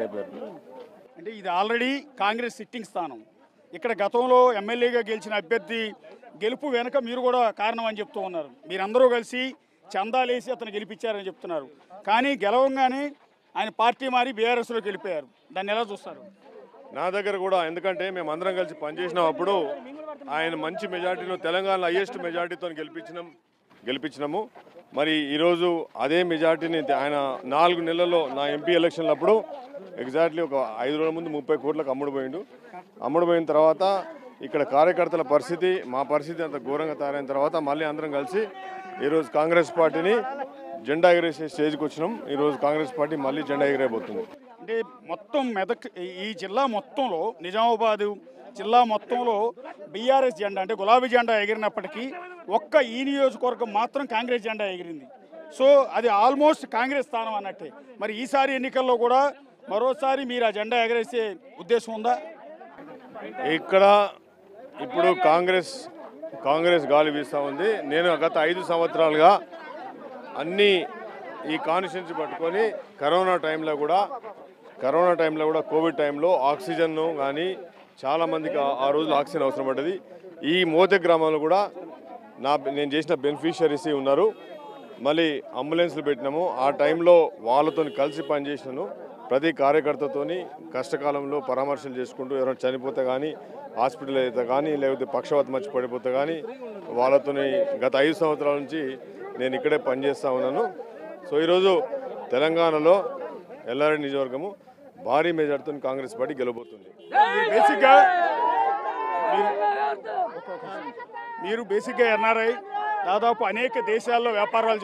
chairman అయిపోయారు అంటే ఇది ఆల్రెడీ కాంగ్రెస్ సిట్టింగ్ స్థానం ఇక్కడ గతంలో ఎమ్మెల్యేగా గెలిచిన అభ్యర్థి గెలుపు వెనుక మీరు కూడా కారణం అని చెప్తూ ఉన్నారు మీరందరూ కలిసి చందాలేసి అతను గెలిపించారని చెప్తున్నారు కానీ గెలవంగానే ఆయన పార్టీ మారి బీఆర్ఎస్లోకి వెళ్ళిపోయారు దాన్ని ఎలా చూస్తారు నా దగ్గర కూడా ఎందుకంటే మేము అందరం కలిసి పనిచేసినప్పుడు ఆయన మంచి మెజార్టీలో తెలంగాణలో హైయెస్ట్ మెజార్టీతో గెలిపించినాం గెలిపించినాము మరి ఈరోజు అదే మెజార్టీని ఆయన నాలుగు నెలల్లో నా ఎంపీ ఎలక్షన్లప్పుడు ఎగ్జాక్ట్లీ ఒక ఐదు రోజుల ముందు ముప్పై కోట్లకు అమ్ముడు పోయిండు అమ్ముడు పోయిన తర్వాత ఇక్కడ కార్యకర్తల పరిస్థితి మా పరిస్థితి అంత ఘోరంగా తయారైన తర్వాత మళ్ళీ అందరం కలిసి ఈరోజు కాంగ్రెస్ పార్టీని జెండా ఎగరేసే స్టేజ్కి వచ్చినాం ఈరోజు కాంగ్రెస్ పార్టీ మళ్ళీ జెండా ఎగరేయబోతుంది అంటే మొత్తం మెదక్ ఈ జిల్లా మొత్తంలో నిజామాబాదు జిల్లా మొత్తంలో బీఆర్ఎస్ జెండా అంటే గులాబీ జెండా ఎగిరినప్పటికీ ఒక్క ఈ నియోజకవర్గం మాత్రం కాంగ్రెస్ జెండా ఎగిరింది సో అది ఆల్మోస్ట్ కాంగ్రెస్ స్థానం అన్నట్టే మరి ఈసారి ఎన్నికల్లో కూడా మరోసారి మీరు ఆ జెండా ఎగరేసే ఉద్దేశం ఉందా ఇక్కడ ఇప్పుడు కాంగ్రెస్ కాంగ్రెస్ గాలి వీస్తూ ఉంది నేను గత ఐదు సంవత్సరాలుగా అన్ని ఈ కాన్స్టిట్యున్సీ పట్టుకొని కరోనా టైంలో కూడా కరోనా టైంలో కూడా కోవిడ్ టైంలో ఆక్సిజన్ కానీ చాలామందికి ఆ- ఆ రోజులు ఆక్సిజన్ అవసరం పడ్డది ఈ మోతే గ్రామంలో కూడా నా నేను చేసిన బెనిఫిషియరీస్ ఉన్నారు మళ్ళీ అంబులెన్స్లు పెట్టినాము ఆ టైంలో వాళ్ళతో కలిసి పనిచేసినాను ప్రతి కార్యకర్తతోని కష్టకాలంలో పరామర్శలు చేసుకుంటూ ఎవరైనా చనిపోతే కానీ హాస్పిటల్ అయితే కానీ లేకపోతే పక్షవాతం వచ్చి పడిపోతే కానీ వాళ్ళతోని గత ఐదు సంవత్సరాల నుంచి నేను ఇక్కడే పనిచేస్తూ ఉన్నాను సో ఈరోజు తెలంగాణలో ఎల్లారెడ్డి నియోజకవర్గము భారీ మెజార్టీతో కాంగ్రెస్ పార్టీ గెలబోతుంది బేసిక్గా మీరు- మీరు బేసిక్గా ఎన్ఆర్ఐ దాదాపు అనేక దేశాల్లో వ్యాపారాలు